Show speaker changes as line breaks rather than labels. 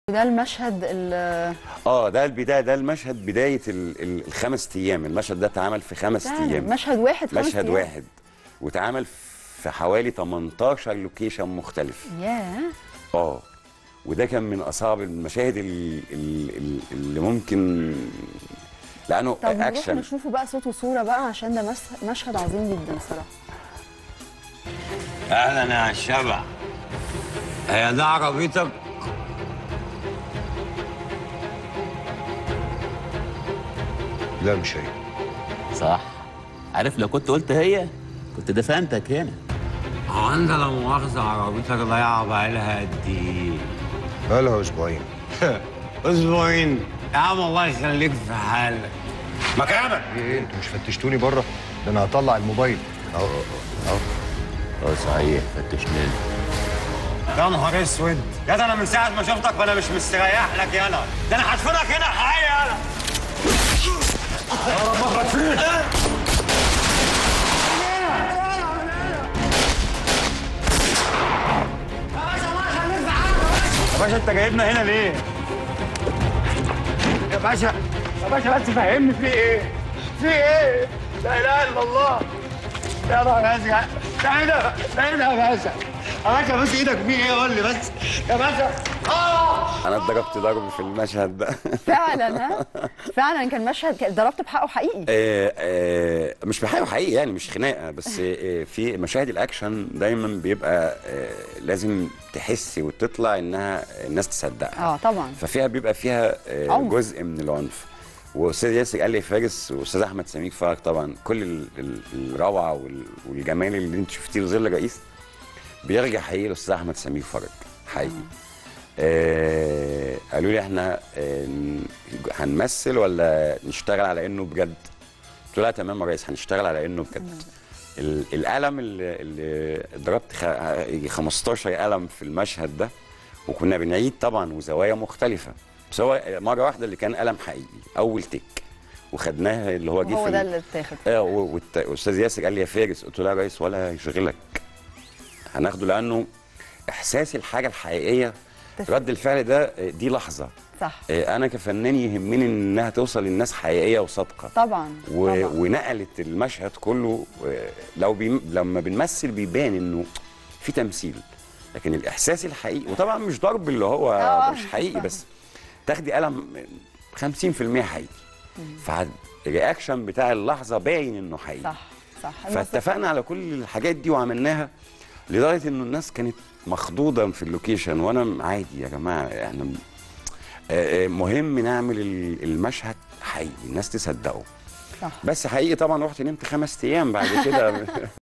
ده المشهد ال-
اه ده البدايه ده المشهد بدايه ال- ال- الخمس ايام المشهد ده اتعمل في خمس
فعلا
ايام
مشهد واحد خمس
مشهد
أيام.
واحد واتعمل في حوالي 18 لوكيشن مختلف
ياه
اه وده كان من اصعب المشاهد ال- ال- ال- اللي ممكن لانه
طب نروح
اكشن
نشوفه بقى صوت وصوره بقى عشان ده مس- مشهد عظيم جدا صراحه
اهلا يا الشبع هي ده عربيتك
لا مش هي
صح عارف لو كنت قلت هي كنت دفنتك هنا
هو انت لا مؤاخذة عربيتك ضايعة بقالها قد ايه؟
بقالها اسبوعين
اسبوعين يا عم الله يخليك في حالك مكانك
ايه انتوا مش فتشتوني بره ده انا هطلع الموبايل اهو اهو
اه صحيح فتشني
يا نهار اسود يا ده انا من ساعة ما شفتك وانا مش مستريح لك يالا ده انا هدفنك هنا حي يالا يا باشا انت جايبنا هنا ليه؟ يا باشا يا باشا بس فهمني في ايه؟ في ايه؟ لا اله الا الله يا نهار ازرق ده ايه ده؟ ده ايه ده يا باشا؟ يا باشا بس ايدك في ايه قول لي بس يا باشا اه
انا اتضربت ضرب في المشهد ده
فعلا ها فعلا كان مشهد كان- ضربت بحقه حقيقي
آه، آه، مش بحقيقة حقيقي يعني مش خناقه بس آه، في مشاهد الاكشن دايما بيبقى آه، لازم تحسي وتطلع انها الناس تصدقها
اه طبعا
ففيها بيبقى فيها آه،
عنف.
جزء من العنف واستاذ ياسر قال لي فارس واستاذ احمد سمير فرج طبعا كل ال- ال- الروعه وال- والجمال اللي انت شفتيه لظل الرئيس بيرجع حقيقي لاستاذ احمد سمير فرج حقيقي آه قالوا لي احنا آه ن- هنمثل ولا نشتغل على انه بجد قلت له لا تمام يا ريس هنشتغل على انه بجد ال- القلم اللي, اللي ضربت خ- يجي 15 قلم في المشهد ده وكنا بنعيد طبعا وزوايا مختلفه بس هو مره واحده اللي كان قلم حقيقي اول تك وخدناها اللي هو جه
هو
في
ده
ال-
اللي اتاخد
اه و- والت- واستاذ ياسر قال لي يا فارس قلت له لا يا ريس ولا يشغلك هناخده لانه احساس الحاجه الحقيقيه
تفرق.
رد الفعل ده آه، دي لحظه
صح
آه، انا كفنان يهمني انها توصل للناس حقيقيه وصادقه
طبعا
و...
طبعا
ونقلت المشهد كله آه، لو بي... لما بنمثل بيبان انه في تمثيل لكن الاحساس الحقيقي وطبعا مش ضرب اللي هو
آه.
مش حقيقي بس تاخدي قلم 50% حقيقي فالرياكشن بتاع اللحظه باين انه حقيقي
صح صح
فاتفقنا على كل الحاجات دي وعملناها لدرجه انه الناس كانت مخضوضه في اللوكيشن وانا عادي يا جماعه احنا آه، آه، مهم نعمل ال- المشهد حقيقي الناس تصدقه
صح
بس حقيقي طبعا رحت نمت خمس ايام بعد كده